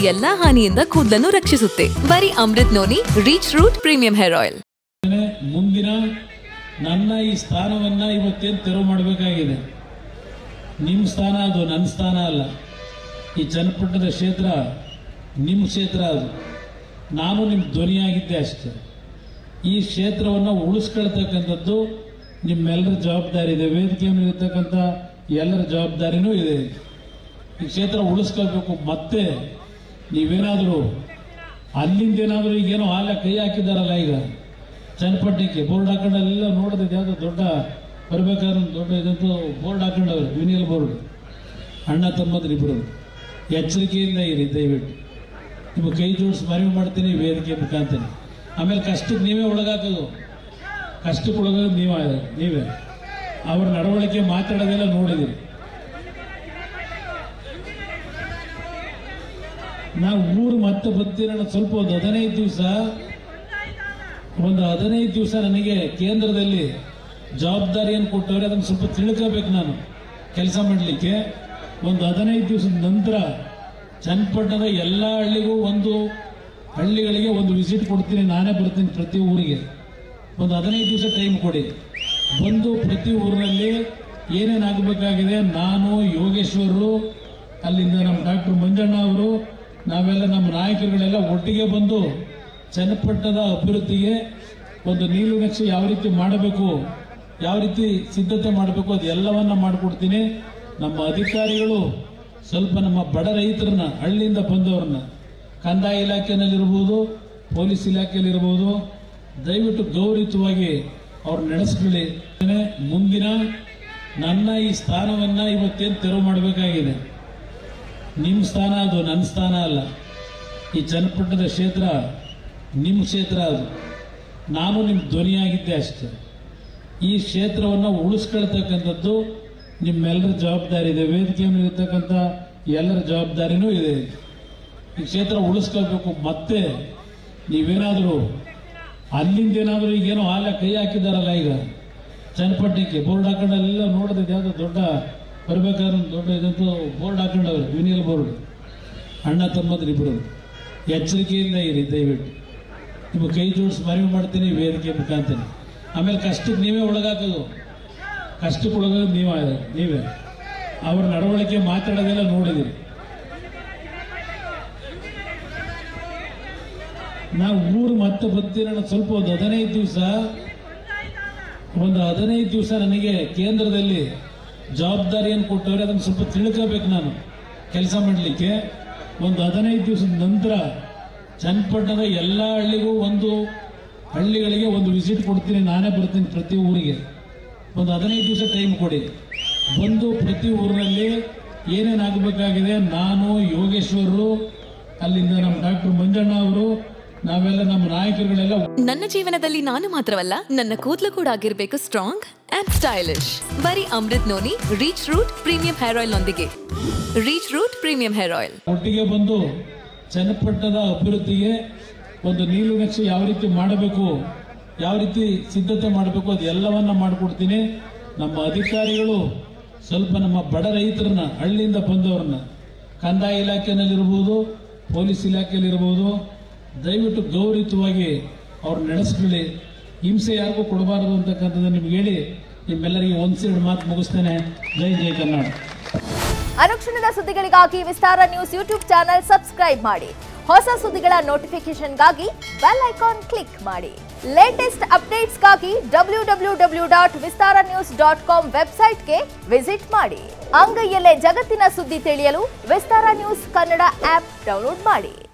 ಎಲ್ಲಾ ಹಾನಿಯಿಂದ ಕೂದಲನ್ನು ರಕ್ಷಿಸುತ್ತೆ ಬರೀ Amrut noni reach root premium hair oil ಮುಂದಿನ ನನ್ನ ಈ ಸ್ಥಾನವನ್ನ ಇವತ್ತೇನು ತೆರವು ಮಾಡಬೇಕಾಗಿದೆ ನಿಮ್ಮ ಸ್ಥಾನ ಅದು ನನ್ನ ಸ್ಥಾನ ಅಲ್ಲ ಈ ಚನ್ನಪಟ್ಟಣದ ಕ್ಷೇತ್ರ ನಿಮ್ಮ ಕ್ಷೇತ್ರ ಅದು ನಾನು ನಿಮ್ಮ ಧ್ವನಿಯಾಗಿದ್ದೆ ಅಷ್ಟೇ ಈ ಕ್ಷೇತ್ರವನ್ನು ಉಳಿಸ್ಕೊಳ್ತಕ್ಕಂಥದ್ದು ನಿಮ್ಮೆಲ್ಲರ ಜವಾಬ್ದಾರಿ ಇದೆ ವೇದಿಕೆ ಮೇಲೆ ಇರ್ತಕ್ಕಂಥ ಎಲ್ಲರ ಜವಾಬ್ದಾರಿನೂ ಇದೆ ಈ ಕ್ಷೇತ್ರ ಉಳಿಸ್ಕೊಳ್ಬೇಕು ಮತ್ತೆ ನೀವೇನಾದರೂ ಅಲ್ಲಿಂದ ಏನಾದರೂ ಈಗೇನೋ ಹಾಲ ಕೈ ಹಾಕಿದಾರಲ್ಲ ಈಗ ಚನ್ನಪಟ್ಟಣಕ್ಕೆ ಬೋರ್ಡ್ ಹಾಕೊಂಡೆಲ್ಲ ನೋಡಿದೆ ಯಾವುದೋ ದೊಡ್ಡ ಬರ್ಬೇಕಾದ್ರೆ ಒಂದು ದೊಡ್ಡ ಇದಂತೂ ಬೋರ್ಡ್ ಹಾಕೊಂಡವ್ರೆ ವಿನಿಯಲ್ ಬೋರ್ಡ್ ಅಣ್ಣ ತಮ್ಮದ್ರಿಬ್ಬರು ಎಚ್ಚರಿಕೆಯಿಂದ ಇರಿ ದಯವಿಟ್ಟು ನಿಮ್ಮ ಕೈ ಜೋಡಿಸಿ ಮನವಿ ಮಾಡ್ತೀನಿ ವೇದಿಕೆ ಮುಖಾಂತರ ಆಮೇಲೆ ಕಷ್ಟಕ್ಕೆ ನೀವೇ ಒಳಗಾಕೋದು ಕಷ್ಟಕ್ಕೆ ಒಳಗೋದು ನೀವೇ ನೀವೇ ಅವ್ರ ನಡವಳಿಕೆ ಮಾತಾಡೋದೆಲ್ಲ ನೋಡಿದಿರಿ ನಾವು ಊರು ಮತ್ತೆ ಬರ್ತೀರ ಸ್ವಲ್ಪ ಒಂದು ಹದಿನೈದು ದಿವಸ ಒಂದು ಹದಿನೈದು ದಿವಸ ನನಗೆ ಕೇಂದ್ರದಲ್ಲಿ ಜವಾಬ್ದಾರಿಯನ್ನು ಕೊಟ್ಟವ್ರೆ ಅದನ್ನು ಸ್ವಲ್ಪ ತಿಳ್ಕೋಬೇಕು ನಾನು ಕೆಲಸ ಮಾಡಲಿಕ್ಕೆ ಒಂದು ಹದಿನೈದು ದಿವಸದ ನಂತರ ಚನ್ನಪಟ್ಟಣದ ಎಲ್ಲ ಹಳ್ಳಿಗೂ ಒಂದು ಹಳ್ಳಿಗಳಿಗೆ ಒಂದು ವಿಸಿಟ್ ಕೊಡ್ತೀನಿ ನಾನೇ ಬರ್ತೀನಿ ಪ್ರತಿ ಊರಿಗೆ ಒಂದು ಹದಿನೈದು ದಿವಸ ಟೈಮ್ ಕೊಡಿ ಬಂದು ಪ್ರತಿ ಊರಿನಲ್ಲಿ ಏನೇನಾಗಬೇಕಾಗಿದೆ ನಾನು ಯೋಗೇಶ್ವರರು ಅಲ್ಲಿಂದ ನಮ್ಮ ಡಾಕ್ಟರ್ ಮಂಜಣ್ಣ ಅವರು ನಾವೆಲ್ಲ ನಮ್ಮ ನಾಯಕರುಗಳೆಲ್ಲ ಒಟ್ಟಿಗೆ ಬಂದು ಚನ್ನಪಟ್ಟಣದ ಅಭಿವೃದ್ಧಿಗೆ ಒಂದು ನೀಲು ನಕ್ಷೆ ಯಾವ ರೀತಿ ಮಾಡಬೇಕು ಯಾವ ರೀತಿ ಸಿದ್ಧತೆ ಮಾಡಬೇಕು ಅದೆಲ್ಲವನ್ನ ಮಾಡಿಕೊಡ್ತೀನಿ ನಮ್ಮ ಅಧಿಕಾರಿಗಳು ಸ್ವಲ್ಪ ನಮ್ಮ ಬಡ ರೈತರನ್ನ ಹಳ್ಳಿಯಿಂದ ಬಂದವ್ರನ್ನ ಕಂದಾಯ ಇಲಾಖೆನಲ್ಲಿರ್ಬೋದು ಪೊಲೀಸ್ ಇಲಾಖೆಯಲ್ಲಿರ್ಬೋದು ದಯವಿಟ್ಟು ಗೌರವಿತವಾಗಿ ಅವ್ರು ನಡೆಸ್ಕೊಳ್ಳಿ ಮುಂದಿನ ನನ್ನ ಈ ಸ್ಥಾನವನ್ನ ಇವತ್ತೇನು ತೆರವು ಮಾಡಬೇಕಾಗಿದೆ ನಿಮ್ಮ ಸ್ಥಾನ ಅದು ನನ್ನ ಸ್ಥಾನ ಅಲ್ಲ ಈ ಚನ್ನಪಟ್ಟಣದ ಕ್ಷೇತ್ರ ನಿಮ್ಮ ಕ್ಷೇತ್ರ ಅದು ನಾನು ನಿಮ್ಮ ಧ್ವನಿಯಾಗಿದ್ದೆ ಅಷ್ಟೇ ಈ ಕ್ಷೇತ್ರವನ್ನು ಉಳಿಸ್ಕೊಳ್ತಕ್ಕಂಥದ್ದು ನಿಮ್ಮೆಲ್ಲರ ಜವಾಬ್ದಾರಿ ಇದೆ ವೇದಿಕೆ ಮೇಲೆ ಇರ್ತಕ್ಕಂಥ ಎಲ್ಲರ ಜವಾಬ್ದಾರಿನೂ ಇದೆ ಈ ಕ್ಷೇತ್ರ ಉಳಿಸ್ಕೊಳ್ಬೇಕು ಮತ್ತೆ ನೀವೇನಾದರೂ ಅಲ್ಲಿಂದ ಏನಾದರೂ ಈಗೇನೋ ಹಾಲ ಕೈ ಹಾಕಿದಾರಲ್ಲ ಈಗ ಚನ್ನಪಟ್ಟಣಕ್ಕೆ ಬೋರ್ಡ್ ಹಾಕೊಂಡೆಲ್ಲ ನೋಡಿದೆ ಯಾವುದೋ ದೊಡ್ಡ ಬರ್ಬೇಕಾದ್ರೆ ಒಂದು ದೊಡ್ಡ ಇದಂತೂ ಬೋರ್ಡ್ ಹಾಕೊಂಡವ್ರೆ ವಿನಿಯಲ್ ಬೋರ್ಡ್ ಅಣ್ಣ ತಮ್ಮದ್ರಿಬ್ಬರು ಎಚ್ಚರಿಕೆಯಿಂದ ಇರಿ ದಯವಿಟ್ಟು ನಿಮ್ಮ ಕೈ ಜೋಡಿಸಿ ಮನವಿ ಮಾಡ್ತೀನಿ ವೇದಿಕೆ ಮುಖಾಂತರ ಆಮೇಲೆ ಕಷ್ಟಕ್ಕೆ ನೀವೇ ಒಳಗಾಕೋದು ಕಷ್ಟಕ್ಕೆ ಒಳಗೋದು ನೀವೇ ನೀವೇ ಅವ್ರ ನಡವಳಿಕೆ ಮಾತಾಡೋದೆಲ್ಲ ನೋಡಿದಿರಿ ನಾವು ಊರು ಮತ್ತೆ ಬರ್ತೀರ ಸ್ವಲ್ಪ ಒಂದು ಹದಿನೈದು ದಿವಸ ಒಂದು ಹದಿನೈದು ದಿವಸ ನನಗೆ ಕೇಂದ್ರದಲ್ಲಿ ಜವಾಬ್ದಾರಿಯನ್ನು ಕೊಟ್ಟವ್ರೆ ಅದನ್ನು ಸ್ವಲ್ಪ ತಿಳ್ಕೋಬೇಕು ನಾನು ಕೆಲಸ ಮಾಡಲಿಕ್ಕೆ ಒಂದು ಹದಿನೈದು ದಿವಸದ ನಂತರ ಚನ್ನಪಟ್ಟಣದ ಎಲ್ಲ ಹಳ್ಳಿಗೂ ಒಂದು ಹಳ್ಳಿಗಳಿಗೆ ಒಂದು ವಿಸಿಟ್ ಕೊಡ್ತೀನಿ ನಾನೇ ಬರ್ತೀನಿ ಪ್ರತಿ ಊರಿಗೆ ಒಂದು ಹದಿನೈದು ದಿವಸ ಟೈಮ್ ಕೊಡಿ ಬಂದು ಪ್ರತಿ ಊರಿನಲ್ಲಿ ಏನೇನಾಗಬೇಕಾಗಿದೆ ನಾನು ಯೋಗೇಶ್ವರರು ಅಲ್ಲಿಂದ ನಮ್ಮ ಡಾಕ್ಟರ್ ಮಂಜಣ್ಣ ಅವರು ನಾವೆಲ್ಲ ನಮ್ಮ ನಾಯಕರುಗಳೆಲ್ಲ ನನ್ನ ಜೀವನದಲ್ಲಿ ನಾನು ಮಾತ್ರವಲ್ಲ ನನ್ನ ಕೂದಲು ಕೂಡ ಆಗಿರ್ಬೇಕು ಸ್ಟ್ರಾಂಗ್ ಅಂಡ್ ಸ್ಟೈಲಿಶ್ ಬರೀ Amrut noni reach root premium hair oil ನೊಂದಿಗೆ reach root premium hair oil ಒಟ್ಟಿಗೆ ಬಂದು ಚನ್ನಪಟ್ಟಣದ ಅಭಿವೃದ್ಧಿಗೆ ಒಂದು ನೀಲು ನಕ್ಷೆ ಯಾವ ರೀತಿ ಮಾಡಬೇಕು ಯಾವ ರೀತಿ ಸಿದ್ಧತೆ ಮಾಡಬೇಕು ಅದೆಲ್ಲವನ್ನ ಮಾಡಿಕೊಡ್ತೀನಿ ನಮ್ಮ ಅಧಿಕಾರಿಗಳು ಸ್ವಲ್ಪ ನಮ್ಮ ಬಡ ರೈತರನ್ನ ಹಳ್ಳಿಯಿಂದ ಬಂದವ್ರನ್ನ ಕಂದಾಯ ಇಲಾಖೆನಲ್ಲಿರ್ಬೋದು ಪೊಲೀಸ್ ಇಲಾಖೆಯಲ್ಲಿರ್ಬೋದು ದಯವಿಟ್ಟು ಗೌರವಿತವಾಗಿ ಅವ್ರು ನಡೆಸ್ಕೊಳ್ಳಿ ಹಿಂಸೆ ಯಾರಿಗೂ ಕೊಡಬಾರದು ಅಂತಕ್ಕಂಥದ್ದು ನಿಮ್ಗೆ ಹೇಳಿ ನಿಮ್ಮೆಲ್ಲರಿಗೆ ಒಂದ್ಸೆರಡು ಮಾತು ಮುಗಿಸ್ತೇನೆ ಜೈ ಜೈ ಕನ್ನಡ ಅನುಕ್ಷಣದ ಸುದ್ದಿಗಳಿಗಾಗಿ Vistara news YouTube channel subscribe ಮಾಡಿ ಹೊಸ ಸುದ್ದಿಗಳ ನೋಟಿಫಿಕೇಶನ್ಗಾಗಿ ಬೆಲ್ ಐಕಾನ್ ಕ್ಲಿಕ್ ಮಾಡಿ ಲೇಟೆಸ್ಟ್ ಅಪ್ಡೇಟ್ಸ್ಗಾಗಿ W W W dot Vistara news dot com ವೆಬ್ಸೈಟ್ಗೆ ವಿಸಿಟ್ ಮಾಡಿ ಅಂಗೈಯಲ್ಲೇ ಜಗತ್ತಿನ ಸುದ್ದಿ ತಿಳಿಯಲು Vistara news Kannada app download ಮಾಡಿ